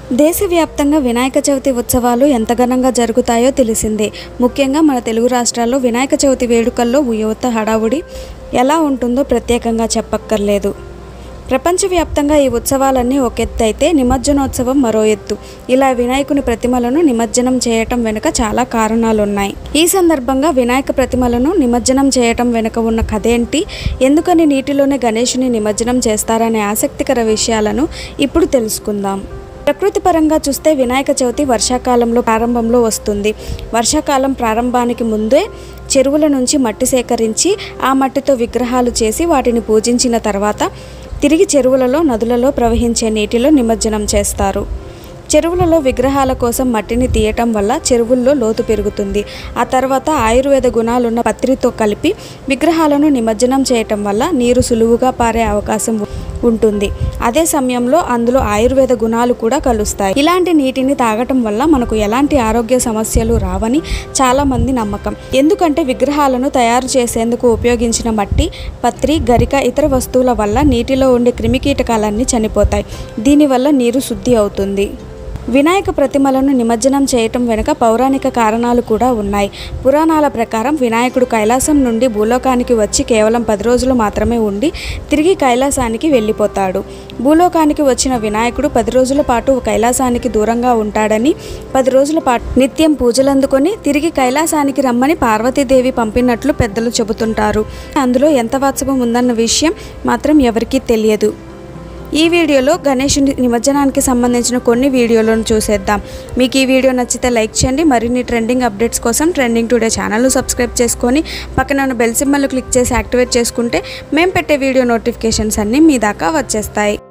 దేశవ్యాప్తంగా వినాయక చవితి ఉత్సవాలు ఎంత ఘనంగా జరుగుతాయో తెలిసిందే ముఖ్యంగా మన తెలుగు రాష్ట్రాల్లో వినాయక చవితి వేడుకల్లో యువత హడావుడి ఎలా ఉంటుందో ప్రత్యేకంగా చెప్పక్కర్లేదు ప్రపంచవ్యాప్తంగా ఈ ఉత్సవాలన్నీ ఒక ఎత్తు అయితే నిమజ్జనోత్సవం మరో ఎత్తు ఇలా వినాయకుని ప్రతిమలను నిమజ్జనం చేయటం వెనుక చాలా కారణాలున్నాయి ఈ సందర్భంగా వినాయక ప్రతిమలను నిమజ్జనం చేయటం వెనుక ఉన్న కథేంటి ఎందుకని నీటిలోనే గణేషుని నిమజ్జనం చేస్తారనే ఆసక్తికర విషయాలను ఇప్పుడు తెలుసుకుందాం ప్రకృతి పరంగా చూస్తే వినాయక చవితి వర్షాకాలంలో ప్రారంభంలో వస్తుంది వర్షాకాలం ప్రారంభానికి ముందే చెరువుల నుంచి మట్టి సేకరించి ఆ మట్టితో విగ్రహాలు చేసి వాటిని పూజించిన తర్వాత తిరిగి చెరువులలో నదులలో ప్రవహించే నీటిలో నిమజ్జనం చేస్తారు చెరువులలో విగ్రహాల కోసం మట్టిని తీయటం వల్ల చెరువుల్లో లోతు పెరుగుతుంది ఆ తర్వాత ఆయుర్వేద గుణాలున్న పత్రితో కలిపి విగ్రహాలను నిమజ్జనం చేయటం వల్ల నీరు సులువుగా పారే అవకాశం ఉ- ఉంటుంది అదే సమయంలో అందులో ఆయుర్వేద గుణాలు కూడా కలుస్తాయి ఇలాంటి నీటిని తాగటం వల్ల మనకు ఎలాంటి ఆరోగ్య సమస్యలు రావని చాలా మంది నమ్మకం ఎందుకంటే విగ్రహాలను తయారు చేసేందుకు ఉపయోగించిన మట్టి పత్రి గరిక ఇతర వస్తువుల వల్ల నీటిలో ఉండే క్రిమికీటకాలన్నీ చనిపోతాయి దీనివల్ల నీరు శుద్ధి అవుతుంది వినాయక ప్రతిమలను నిమజ్జనం చేయటం వెనుక పౌరాణిక కారణాలు కూడా ఉన్నాయి పురాణాల ప్రకారం వినాయకుడు కైలాసం నుండి భూలోకానికి వచ్చి కేవలం పది రోజులు మాత్రమే ఉండి తిరిగి కైలాసానికి వెళ్ళిపోతాడు భూలోకానికి వచ్చిన వినాయకుడు పది రోజుల పాటు కైలాసానికి దూరంగా ఉంటాడని పది రోజుల పాటు నిత్యం పూజలందుకొని తిరిగి కైలాసానికి రమ్మని పార్వతీదేవి పంపినట్లు పెద్దలు చెబుతుంటారు అందులో ఎంత వాత్సవం ఉందన్న విషయం మాత్రం ఎవరికీ తెలియదు ఈ వీడియోలో గణేషుని నిమజ్జనానికి సంబంధించిన కొన్ని వీడియోలను చూసేద్దాం మీకు ఈ వీడియో నచ్చితే లైక్ చేయండి మరిన్ని ట్రెండింగ్ అప్డేట్స్ కోసం ట్రెండింగ్ టుడే ఛానల్ను సబ్స్క్రైబ్ చేసుకొని పక్కన ఉన్న బెల్ సింబల్ను క్లిక్ చేసి యాక్టివేట్ చేసుకుంటే మేము పెట్టే వీడియో నోటిఫికేషన్స్ అన్నీ మీ దాకా వచ్చేస్తాయి